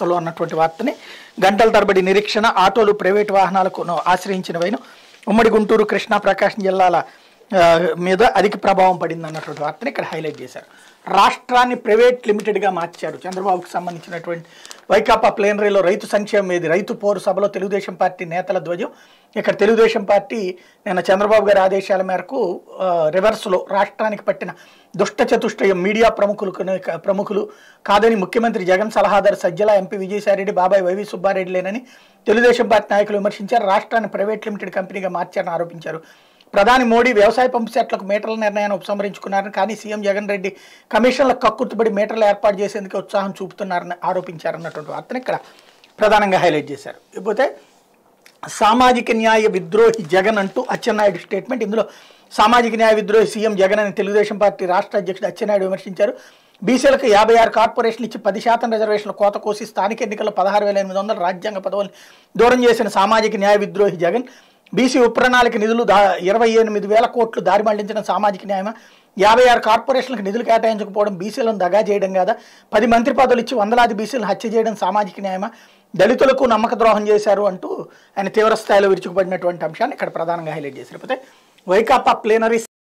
వ్యవస్థలో అన్నటువంటి వార్తని గంటల తరబడి నిరీక్షణ ఆటోలు ప్రైవేటు వాహనాలకు ఆశ్రయించిన వైను ఉమ్మడి గుంటూరు కృష్ణా ప్రకాశం జిల్లాల ఆ, మీద అధిక ప్రభావం పడింది అన్నటువంటి వార్తని ఇక్కడ హైలైట్ చేశారు రాష్ట్రాన్ని ప్రైవేట్ లిమిటెడ్గా మార్చారు చంద్రబాబుకు సంబంధించినటువంటి వైకాపా ప్లేనరీలో రైతు సంక్షేమం ఏది రైతు పోరు సభలో తెలుగుదేశం పార్టీ నేతల ధ్వజం ఇక్కడ తెలుగుదేశం పార్టీ నిన్న చంద్రబాబు గారి ఆదేశాల మేరకు ఆ, రివర్స్లో రాష్ట్రానికి పట్టిన దుష్ట చతుష్టయం మీడియా ప్రముఖులు ప్రముఖులు కాదని ముఖ్యమంత్రి జగన్ సలహాదారు సజ్జల ఎంపీ విజయసాయిరెడ్డి బాబాయ్ వైవి సుబ్బారెడ్డి లేనని తెలుగుదేశం పార్టీ నాయకులు విమర్శించారు రాష్ట్రాన్ని ప్రైవేట్ లిమిటెడ్ కంపెనీగా మార్చారని ఆరోపించారు ప్రధాని మోడీ వ్యవసాయ పంపు సెట్లకు మీటర్ల నిర్ణయాన్ని ఉపసంహరించుకున్నారని కానీ సీఎం జగన్ రెడ్డి కమిషన్లకు కక్కుర్తుబడి మీటర్లు ఏర్పాటు చేసేందుకు ఉత్సాహం చూపుతున్నారని ఆరోపించారన్నటువంటి వార్తను ఇక్కడ ప్రధానంగా హైలైట్ చేశారు ఇకపోతే సామాజిక న్యాయ విద్రోహి జగన్ అంటూ అచ్చెన్నాయుడు స్టేట్మెంట్ ఇందులో సామాజిక న్యాయ విద్రోహి సీఎం జగన్ అని తెలుగుదేశం పార్టీ రాష్ట్ర అధ్యక్షుడు అచ్చెన్నాయుడు విమర్శించారు బీసీలకు యాభై ఆరు కార్పొరేషన్లు ఇచ్చి పది శాతం రిజర్వేషన్లు కోత కోసి స్థానిక ఎన్నికల్లో పదహారు వేల ఎనిమిది వందల రాజ్యాంగ పదవులు దూరం చేసిన సామాజిక న్యాయ విద్రోహి జగన్ బీసీ ఉపప్రణాళిక నిధులు దా ఇరవై ఎనిమిది వేల కోట్లు దారి మళ్లించిన సామాజిక న్యాయమా యాభై ఆరు కార్పొరేషన్లకు నిధులు కేటాయించకపోవడం బీసీలను దగా చేయడం కాదా పది మంత్రి పదవులు ఇచ్చి వందలాది బీసీలను హత్య చేయడం సామాజిక న్యాయమా దళితులకు నమ్మక ద్రోహం చేశారు అంటూ ఆయన తీవ్ర స్థాయిలో విరుచుకుపడినటువంటి అంశాన్ని ఇక్కడ ప్రధానంగా హైలైట్ చేశారు లేకపోతే వైకాపా ప్లేనరీ